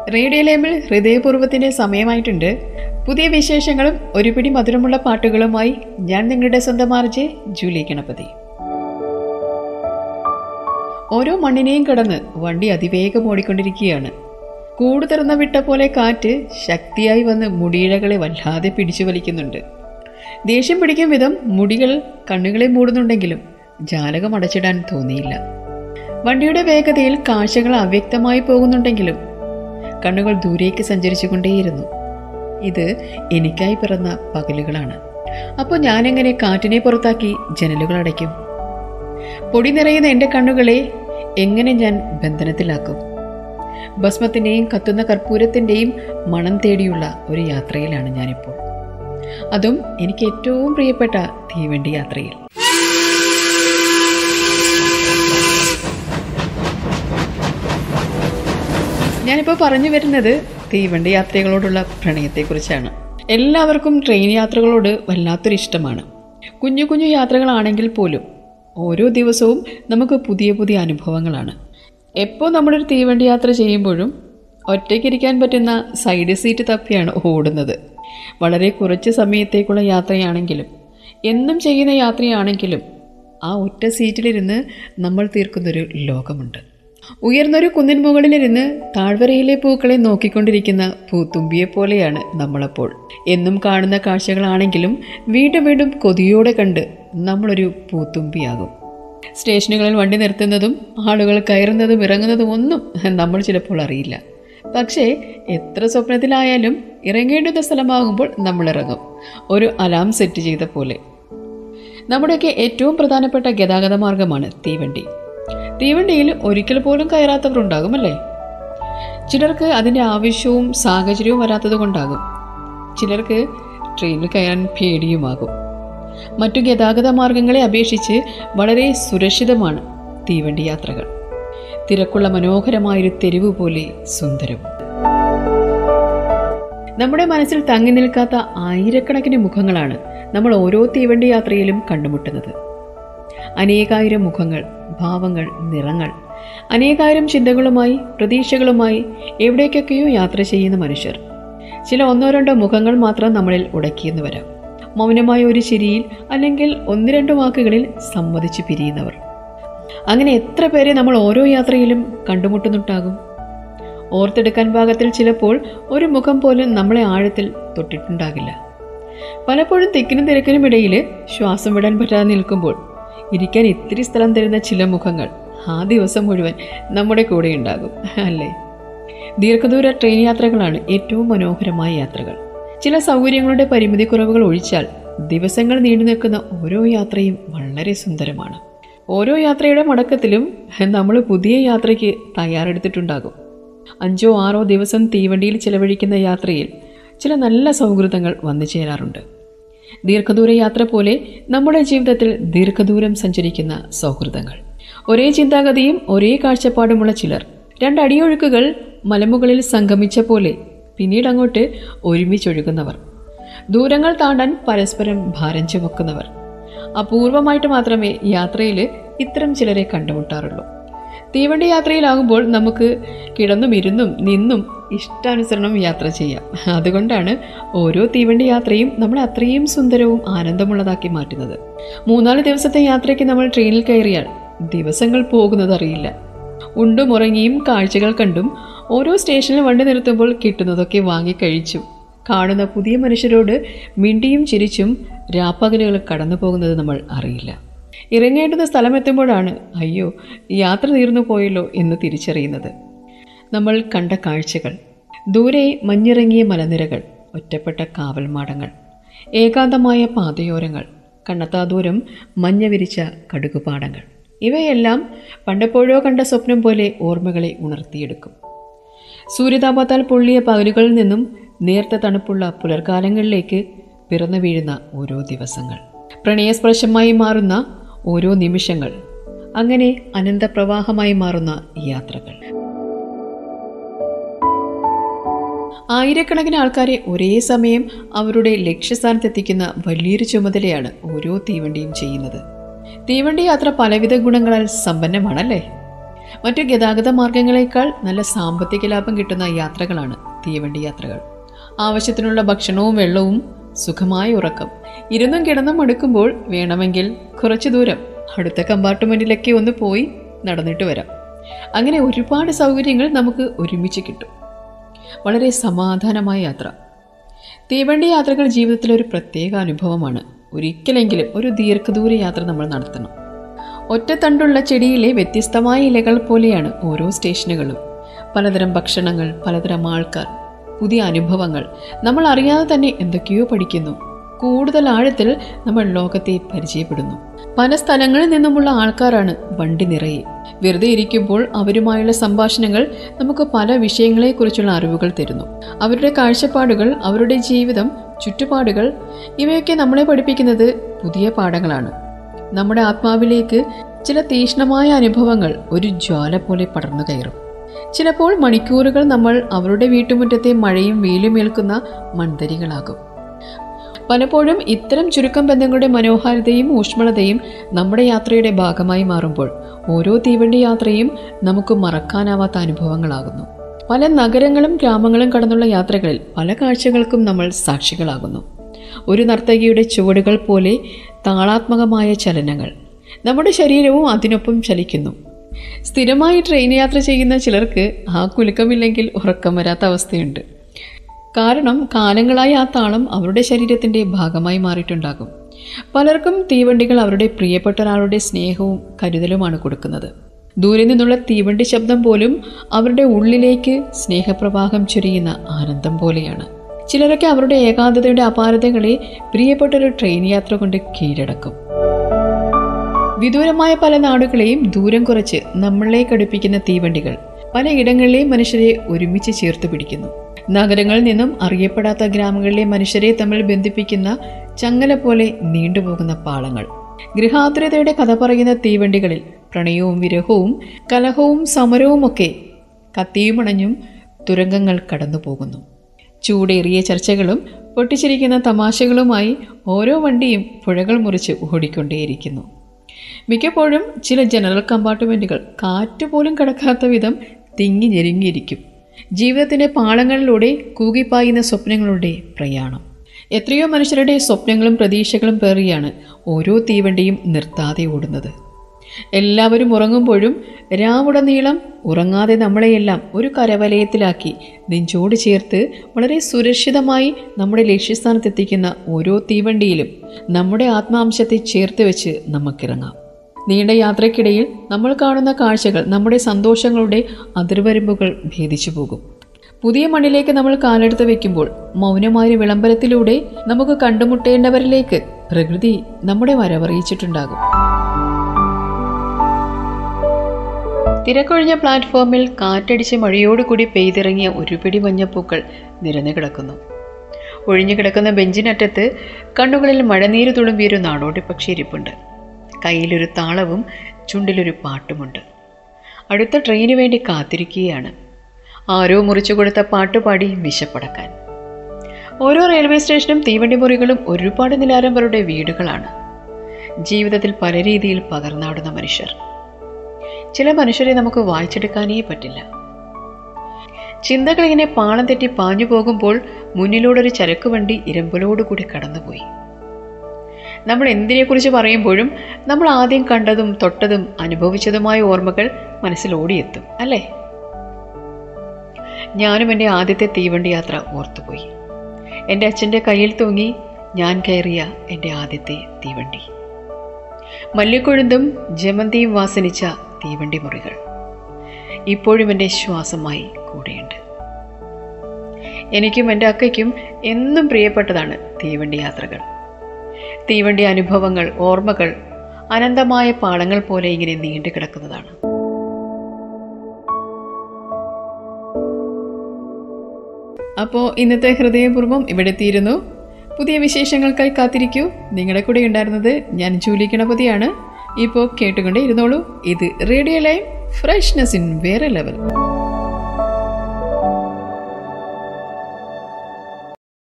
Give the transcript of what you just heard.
radio label ഹൃദയപൂർവ്വത്തിന്റെ സമയമായിട്ടുണ്ട് പുതിയ വിശേഷങ്ങളും ഒരു പിടി മധുരമുള്ള പാട്ടുകളുമായി ഞാൻ നിങ്ങളുടെ സ്വന്തം ആർജെ ജൂലി ഗണപതി ഓരോ മണ്ണിനെയും കടന്ന് വണ്ടി അതിവേഗം ഓടിക്കൊണ്ടിരിക്കുകയാണ് കൂട് തുറന്ന വിട്ട പോലെ കാറ്റ് ശക്തിയായി വന്ന് മുടിയിഴകളെ വല്ലാതെ പിടിച്ചു വലിക്കുന്നുണ്ട് ദേഷ്യം പിടിക്കും വിധം മുടികൾ കണ്ണുകളെ മൂടുന്നുണ്ടെങ്കിലും ജാലകം അടച്ചിടാൻ തോന്നിയില്ല വണ്ടിയുടെ വേഗതയിൽ കാഴ്ചകൾ അവ്യക്തമായി പോകുന്നുണ്ടെങ്കിലും കണ്ണുകൾ ദൂരേക്ക് സഞ്ചരിച്ചുകൊണ്ടേയിരുന്നു ഇത് എനിക്കായി പിറന്ന പകലുകളാണ് അപ്പോൾ ഞാനെങ്ങനെ കാറ്റിനെ പുറത്താക്കി ജനലുകൾ അടയ്ക്കും പൊടി നിറയുന്ന എൻ്റെ കണ്ണുകളെ എങ്ങനെ ഞാൻ ബന്ധനത്തിലാക്കും ഭസ്മത്തിൻ്റെയും കത്തുന്ന കർപ്പൂരത്തിൻ്റെയും മണം തേടിയുള്ള ഒരു യാത്രയിലാണ് ഞാനിപ്പോൾ അതും എനിക്ക് ഏറ്റവും പ്രിയപ്പെട്ട തീവണ്ടി യാത്രയിൽ ഞാനിപ്പോൾ പറഞ്ഞു വരുന്നത് തീവണ്ടി യാത്രകളോടുള്ള പ്രണയത്തെക്കുറിച്ചാണ് എല്ലാവർക്കും ട്രെയിൻ യാത്രകളോട് വല്ലാത്തൊരു ഇഷ്ടമാണ് കുഞ്ഞു കുഞ്ഞു യാത്രകളാണെങ്കിൽ പോലും ഓരോ ദിവസവും നമുക്ക് പുതിയ പുതിയ അനുഭവങ്ങളാണ് എപ്പോൾ നമ്മളൊരു തീവണ്ടി യാത്ര ചെയ്യുമ്പോഴും ഒറ്റയ്ക്കിരിക്കാൻ പറ്റുന്ന സൈഡ് സീറ്റ് തപ്പിയാണ് ഓടുന്നത് വളരെ കുറച്ച് സമയത്തേക്കുള്ള യാത്രയാണെങ്കിലും എന്നും ചെയ്യുന്ന യാത്രയാണെങ്കിലും ആ ഒറ്റ സീറ്റിലിരുന്ന് നമ്മൾ തീർക്കുന്നൊരു ലോകമുണ്ട് ഉയർന്നൊരു കുന്നിൻ മുകളിലിരുന്ന് താഴ്വരയിലെ പൂക്കളെ നോക്കിക്കൊണ്ടിരിക്കുന്ന പൂത്തുമ്പിയെ പോലെയാണ് നമ്മളപ്പോൾ എന്നും കാണുന്ന കാഴ്ചകളാണെങ്കിലും വീണ്ടും വീണ്ടും കൊതിയോടെ കണ്ട് നമ്മളൊരു പൂത്തുമ്പിയാകും സ്റ്റേഷനുകളിൽ വണ്ടി നിർത്തുന്നതും ആളുകൾ കയറുന്നതും ഇറങ്ങുന്നതും ഒന്നും നമ്മൾ ചിലപ്പോൾ അറിയില്ല പക്ഷേ എത്ര സ്വപ്നത്തിലായാലും ഇറങ്ങേണ്ടുന്ന സ്ഥലമാകുമ്പോൾ നമ്മൾ ഇറങ്ങും ഒരു അലാം സെറ്റ് ചെയ്ത പോലെ നമ്മുടെയൊക്കെ ഏറ്റവും പ്രധാനപ്പെട്ട ഗതാഗത മാർഗമാണ് തീവണ്ടി തീവണ്ടിയിൽ ഒരിക്കൽ പോലും കയറാത്തവരുണ്ടാകും അല്ലേ ചിലർക്ക് അതിൻ്റെ ആവശ്യവും സാഹചര്യവും വരാത്തത് കൊണ്ടാകും ചിലർക്ക് ട്രെയിനിൽ കയറാൻ പേടിയുമാകും മറ്റു ഗതാഗത മാർഗങ്ങളെ അപേക്ഷിച്ച് വളരെ സുരക്ഷിതമാണ് തീവണ്ടി യാത്രകൾ തിരക്കുള്ള മനോഹരമായൊരു തെരുവ് പോലെ സുന്ദരവും നമ്മുടെ മനസ്സിൽ തങ്ങി നിൽക്കാത്ത ആയിരക്കണക്കിന് മുഖങ്ങളാണ് നമ്മൾ ഓരോ തീവണ്ടി യാത്രയിലും കണ്ടുമുട്ടുന്നത് അനേകായിരം മുഖങ്ങൾ ഭാവങ്ങൾ നിറങ്ങൾ അനേകായിരം ചിന്തകളുമായി പ്രതീക്ഷകളുമായി എവിടേക്കൊക്കെയോ യാത്ര ചെയ്യുന്ന മനുഷ്യർ ചില ഒന്നോ രണ്ടോ മുഖങ്ങൾ മാത്രം നമ്മളിൽ ഉടക്കിയെന്ന് വരാം മൗനമായ ഒരു ചിരിയിൽ അല്ലെങ്കിൽ ഒന്ന് രണ്ട് വാക്കുകളിൽ സമ്മതിച്ച് പിരിയുന്നവർ അങ്ങനെ എത്ര പേരെ നമ്മൾ ഓരോ യാത്രയിലും കണ്ടുമുട്ടുന്നുണ്ടാകും ഓർത്തെടുക്കാൻ ഭാഗത്തിൽ ചിലപ്പോൾ ഒരു മുഖം പോലും നമ്മളെ ആഴത്തിൽ തൊട്ടിട്ടുണ്ടാകില്ല പലപ്പോഴും തിക്കിനും തിരക്കിനും ഇടയിൽ ശ്വാസം വിടാൻ പറ്റാതെ നിൽക്കുമ്പോൾ ഇരിക്കാൻ ഇത്തിരി സ്ഥലം തരുന്ന ചില മുഖങ്ങൾ ആ ദിവസം മുഴുവൻ നമ്മുടെ കൂടെ ഉണ്ടാകും അല്ലേ ദീർഘദൂര ട്രെയിൻ യാത്രകളാണ് ഏറ്റവും മനോഹരമായ യാത്രകൾ ചില സൗകര്യങ്ങളുടെ പരിമിതി കുറവുകൾ ഒഴിച്ചാൽ ദിവസങ്ങൾ നീണ്ടു നിൽക്കുന്ന ഓരോ യാത്രയും വളരെ സുന്ദരമാണ് ഓരോ യാത്രയുടെ മടക്കത്തിലും നമ്മൾ പുതിയ യാത്രയ്ക്ക് തയ്യാറെടുത്തിട്ടുണ്ടാകും അഞ്ചോ ആറോ ദിവസം തീവണ്ടിയിൽ ചിലവഴിക്കുന്ന യാത്രയിൽ ചില നല്ല സൗഹൃദങ്ങൾ വന്നു ചേരാറുണ്ട് ദീർഘദൂര യാത്ര പോലെ നമ്മുടെ ജീവിതത്തിൽ ദീർഘദൂരം സഞ്ചരിക്കുന്ന സൗഹൃദങ്ങൾ ഒരേ ചിന്താഗതിയും ഒരേ കാഴ്ചപ്പാടുമുള്ള ചിലർ രണ്ടടിയൊഴുക്കുകൾ മലമുകളിൽ സംഗമിച്ച പോലെ പിന്നീട് അങ്ങോട്ട് ഒരുമിച്ചൊഴുകുന്നവർ ദൂരങ്ങൾ താണ്ടാൻ പരസ്പരം ഭാരം ചുമക്കുന്നവർ അപൂർവമായിട്ട് മാത്രമേ യാത്രയിൽ ഇത്തരം ചിലരെ കണ്ടുമുട്ടാറുള്ളൂ തീവണ്ടി യാത്രയിലാകുമ്പോൾ നമുക്ക് കിടന്നും ഇരുന്നും നിന്നും ഇഷ്ടാനുസരണം യാത്ര ചെയ്യാം അതുകൊണ്ടാണ് ഓരോ തീവണ്ടി യാത്രയും നമ്മളെ അത്രയും സുന്ദരവും ആനന്ദമുള്ളതാക്കി മാറ്റുന്നത് മൂന്നാല് ദിവസത്തെ യാത്രയ്ക്ക് നമ്മൾ ട്രെയിനിൽ കയറിയാൽ ദിവസങ്ങൾ പോകുന്നത് അറിയില്ല ഉണ്ടും ഉറങ്ങിയും കാഴ്ചകൾ കണ്ടും ഓരോ സ്റ്റേഷനിൽ വണ്ടി നിർത്തുമ്പോൾ കിട്ടുന്നതൊക്കെ വാങ്ങിക്കഴിച്ചു കാണുന്ന പുതിയ മനുഷ്യരോട് മിണ്ടിയും ചിരിച്ചും രാപ്പകലുകൾ കടന്നു പോകുന്നത് നമ്മൾ അറിയില്ല ഇറങ്ങേണ്ടുന്ന സ്ഥലമെത്തുമ്പോഴാണ് അയ്യോ യാത്ര തീർന്നു പോയല്ലോ എന്ന് തിരിച്ചറിയുന്നത് നമ്മൾ കണ്ട കാഴ്ചകൾ ദൂരെ മഞ്ഞിറങ്ങിയ മലനിരകൾ ഒറ്റപ്പെട്ട കാവൽമാടങ്ങൾ ഏകാന്തമായ പാതയോരങ്ങൾ കണ്ണത്താ ദൂരം മഞ്ഞ വിരിച്ച കടുകുപാടങ്ങൾ ഇവയെല്ലാം പണ്ടെപ്പോഴോ കണ്ട സ്വപ്നം പോലെ ഓർമ്മകളെ ഉണർത്തിയെടുക്കും സൂര്യതാപത്താൽ പൊള്ളിയ പകലുകളിൽ നിന്നും നേർത്ത തണുപ്പുള്ള പുലർക്കാലങ്ങളിലേക്ക് പിറന്നു വീഴുന്ന ഓരോ ദിവസങ്ങൾ പ്രണയസ്പർശമായി മാറുന്ന ഓരോ നിമിഷങ്ങൾ അങ്ങനെ അനന്തപ്രവാഹമായി മാറുന്ന യാത്രകൾ ആയിരക്കണക്കിന് ആൾക്കാരെ ഒരേ സമയം അവരുടെ ലക്ഷ്യസ്ഥാനത്തെത്തിക്കുന്ന വലിയൊരു ചുമതലയാണ് ഓരോ തീവണ്ടിയും ചെയ്യുന്നത് തീവണ്ടി യാത്ര പലവിധ ഗുണങ്ങളാൽ സമ്പന്നമാണല്ലേ മറ്റു ഗതാഗത മാർഗങ്ങളെക്കാൾ നല്ല സാമ്പത്തിക ലാഭം കിട്ടുന്ന യാത്രകളാണ് തീവണ്ടി യാത്രകൾ ആവശ്യത്തിനുള്ള ഭക്ഷണവും വെള്ളവും സുഖമായ ഉറക്കം ഇരുന്നും കിടന്നും മടുക്കുമ്പോൾ വേണമെങ്കിൽ കുറച്ചു ദൂരം അടുത്ത കമ്പാർട്ട്മെന്റിലൊക്കെ ഒന്ന് പോയി നടന്നിട്ട് വരാം അങ്ങനെ ഒരുപാട് സൗകര്യങ്ങൾ നമുക്ക് ഒരുമിച്ച് കിട്ടും വളരെ സമാധാനമായ യാത്ര തീവണ്ടി യാത്രകൾ ജീവിതത്തിൽ ഒരു പ്രത്യേക അനുഭവമാണ് ഒരിക്കലെങ്കിലും ഒരു ദീർഘദൂര യാത്ര നമ്മൾ നടത്തണം ഒറ്റത്തണ്ടുള്ള ചെടിയിലെ വ്യത്യസ്തമായ ഇലകൾ പോലെയാണ് ഓരോ സ്റ്റേഷനുകളും പലതരം ഭക്ഷണങ്ങൾ പലതരം ആൾക്കാർ പുതിയ അനുഭവങ്ങൾ നമ്മൾ അറിയാതെ തന്നെ എന്തൊക്കെയോ പഠിക്കുന്നു കൂടുതൽ ആഴത്തിൽ നമ്മൾ ലോകത്തെ പരിചയപ്പെടുന്നു പല സ്ഥലങ്ങളിൽ നിന്നുമുള്ള ആൾക്കാരാണ് വണ്ടി നിറയെ വെറുതെ ഇരിക്കുമ്പോൾ അവരുമായുള്ള സംഭാഷണങ്ങൾ നമുക്ക് പല വിഷയങ്ങളെക്കുറിച്ചുള്ള അറിവുകൾ തരുന്നു അവരുടെ കാഴ്ചപ്പാടുകൾ അവരുടെ ജീവിതം ചുറ്റുപാടുകൾ ഇവയൊക്കെ നമ്മളെ പഠിപ്പിക്കുന്നത് പുതിയ പാഠങ്ങളാണ് നമ്മുടെ ആത്മാവിലേക്ക് ചില തീക്ഷ്ണമായ അനുഭവങ്ങൾ ഒരു ജ്വാല പോലെ പടർന്നു കയറും ചിലപ്പോൾ മണിക്കൂറുകൾ നമ്മൾ അവരുടെ വീട്ടുമുറ്റത്തെ മഴയും വെയിലും ഏൽക്കുന്ന മൺതരികളാകും പലപ്പോഴും ഇത്തരം ചുരുക്കം ബന്ധങ്ങളുടെ മനോഹാരിതയും ഊഷ്മളതയും നമ്മുടെ യാത്രയുടെ ഭാഗമായി മാറുമ്പോൾ ഓരോ തീവണ്ടി യാത്രയും നമുക്ക് മറക്കാനാവാത്ത അനുഭവങ്ങളാകുന്നു പല നഗരങ്ങളും ഗ്രാമങ്ങളും കടന്നുള്ള യാത്രകളിൽ പല കാഴ്ചകൾക്കും നമ്മൾ സാക്ഷികളാകുന്നു ഒരു നർത്തകിയുടെ ചുവടുകൾ പോലെ താളാത്മകമായ ചലനങ്ങൾ നമ്മുടെ ശരീരവും അതിനൊപ്പം ചലിക്കുന്നു സ്ഥിരമായി ട്രെയിൻ യാത്ര ചെയ്യുന്ന ചിലർക്ക് ആ കുലുക്കമില്ലെങ്കിൽ ഉറക്കം വരാത്ത അവസ്ഥയുണ്ട് കാരണം കാലങ്ങളായി ആ താളം അവരുടെ ശരീരത്തിൻ്റെ ഭാഗമായി മാറിയിട്ടുണ്ടാകും പലർക്കും തീവണ്ടികൾ അവരുടെ പ്രിയപ്പെട്ട ഒരാളുടെ സ്നേഹവും കരുതലുമാണ് കൊടുക്കുന്നത് ദൂരെ നിന്നുള്ള തീവണ്ടി ശബ്ദം പോലും അവരുടെ ഉള്ളിലേക്ക് സ്നേഹപ്രവാഹം ചൊരിയുന്ന ആനന്ദം പോലെയാണ് ചിലരൊക്കെ അവരുടെ ഏകാന്തതയുടെ അപാരതകളെ പ്രിയപ്പെട്ടൊരു ട്രെയിൻ യാത്ര കൊണ്ട് കീഴടക്കും വിദൂരമായ പല നാടുകളെയും ദൂരം കുറച്ച് നമ്മളിലേക്ക് അടുപ്പിക്കുന്ന തീവണ്ടികൾ പലയിടങ്ങളിലെയും മനുഷ്യരെ ഒരുമിച്ച് ചേർത്ത് പിടിക്കുന്നു നഗരങ്ങളിൽ നിന്നും അറിയപ്പെടാത്ത ഗ്രാമങ്ങളിലെ മനുഷ്യരെ തമ്മിൽ ബന്ധിപ്പിക്കുന്ന ചങ്ങല പോലെ നീണ്ടുപോകുന്ന പാളങ്ങൾ ഗൃഹാതുരതയുടെ കഥ പറയുന്ന തീവണ്ടികളിൽ പ്രണയവും വിരഹവും കലഹവും സമരവുമൊക്കെ കത്തിയുമണഞ്ഞും തുരങ്കങ്ങൾ കടന്നു പോകുന്നു ചൂടേറിയ ചർച്ചകളും പൊട്ടിച്ചിരിക്കുന്ന തമാശകളുമായി ഓരോ വണ്ടിയും പുഴകൾ മുറിച്ച് ഓടിക്കൊണ്ടേയിരിക്കുന്നു മിക്കപ്പോഴും ചില ജനറൽ കമ്പാർട്ട്മെൻറ്റുകൾ കാറ്റുപോലും കടക്കാത്ത വിധം തിങ്ങി ഞെരുങ്ങിയിരിക്കും ജീവിതത്തിൻ്റെ പാളങ്ങളിലൂടെ കൂകിപ്പായുന്ന സ്വപ്നങ്ങളുടെ പ്രയാണം എത്രയോ മനുഷ്യരുടെ സ്വപ്നങ്ങളും പ്രതീക്ഷകളും പേറിയാണ് ഓരോ തീവണ്ടിയും നിർത്താതെ ഓടുന്നത് എല്ലാവരും ഉറങ്ങുമ്പോഴും രാവുടനീളം ഉറങ്ങാതെ നമ്മളെയെല്ലാം ഒരു കരവലയത്തിലാക്കി നെഞ്ചോട് ചേർത്ത് വളരെ സുരക്ഷിതമായി നമ്മുടെ ലക്ഷ്യസ്ഥാനത്തെത്തിക്കുന്ന ഓരോ തീവണ്ടിയിലും നമ്മുടെ ആത്മാംശത്തെ ചേർത്ത് വെച്ച് നമുക്കിറങ്ങാം നീണ്ട യാത്രയ്ക്കിടയിൽ നമ്മൾ കാണുന്ന കാഴ്ചകൾ നമ്മുടെ സന്തോഷങ്ങളുടെ അതിർവരമ്പുകൾ ഭേദിച്ചു പോകും പുതിയ മണ്ണിലേക്ക് നമ്മൾ കാലെടുത്ത് വെക്കുമ്പോൾ മൗനമായ വിളംബരത്തിലൂടെ നമുക്ക് കണ്ടുമുട്ടേണ്ടവരിലേക്ക് പ്രകൃതി നമ്മുടെ വരവറിയിച്ചിട്ടുണ്ടാകും തിരക്കൊഴിഞ്ഞ പ്ലാറ്റ്ഫോമിൽ കാറ്റടിച്ച് മഴയോടുകൂടി പെയ്തിറങ്ങിയ ഒരു പിടി മഞ്ഞപ്പൂക്കൾ നിരന്നു കിടക്കുന്നു ഒഴിഞ്ഞു കിടക്കുന്ന ബെഞ്ചിനറ്റത്ത് കണ്ണുകളിൽ മഴനീര് തുളുമ്പിയൊരു നാടോടി പക്ഷി ഇരിപ്പുണ്ട് കയ്യിലൊരു താളവും ചുണ്ടിലൊരു പാട്ടുമുണ്ട് അടുത്ത ട്രെയിന് വേണ്ടി കാത്തിരിക്കുകയാണ് ആരോ മുറിച്ചു കൊടുത്ത പാട്ടുപാടി വിശപ്പടക്കാൻ ഓരോ റെയിൽവേ സ്റ്റേഷനും തീവണ്ടി മുറികളും ഒരുപാട് നിലാരംബരുടെ വീടുകളാണ് ജീവിതത്തിൽ പല രീതിയിൽ പകർന്നാടുന്ന മനുഷ്യർ ചില മനുഷ്യരെ നമുക്ക് വായിച്ചെടുക്കാനേ പറ്റില്ല ചിന്തകൾ ഇങ്ങനെ പാളം തെറ്റി പാഞ്ഞു പോകുമ്പോൾ മുന്നിലൂടൊരു ചരക്ക് വണ്ടി ഇരമ്പലോടുകൂടി കടന്നുപോയി നമ്മൾ എന്തിനെക്കുറിച്ച് പറയുമ്പോഴും നമ്മൾ ആദ്യം കണ്ടതും തൊട്ടതും അനുഭവിച്ചതുമായ ഓർമ്മകൾ മനസ്സിൽ ഓടിയെത്തും അല്ലേ ഞാനും എൻ്റെ ആദ്യത്തെ തീവണ്ടി യാത്ര ഓർത്തുപോയി എൻ്റെ അച്ഛൻ്റെ കയ്യിൽ തൂങ്ങി ഞാൻ കയറിയ എൻ്റെ ആദ്യത്തെ തീവണ്ടി മല്ലിക്കൊഴുന്തും ജമന്തിയും വാസനിച്ച തീവണ്ടി മുറികൾ ഇപ്പോഴും എൻ്റെ ശ്വാസമായി കൂടെയുണ്ട് എനിക്കും എൻ്റെ അക്കയ്ക്കും എന്നും പ്രിയപ്പെട്ടതാണ് തീവണ്ടി യാത്രകൾ തീവണ്ടി അനുഭവങ്ങൾ ഓർമ്മകൾ അനന്തമായ പാളങ്ങൾ പോലെ ഇങ്ങനെ നീണ്ടു കിടക്കുന്നതാണ് അപ്പോൾ ഇന്നത്തെ ഹൃദയപൂർവ്വം ഇവിടെ തീരുന്നു പുതിയ വിശേഷങ്ങൾക്കായി കാത്തിരിക്കൂ നിങ്ങളുടെ കൂടെ ഉണ്ടായിരുന്നത് ഞാൻ ജൂലി ഗണപതിയാണ് ഇപ്പോൾ കേട്ടുകൊണ്ടേ ഇരുന്നോളൂ ഇത് റേഡിയോ ലൈവ് ഫ്രഷ്നെസ് ഇൻ വേറെ ലെവൽ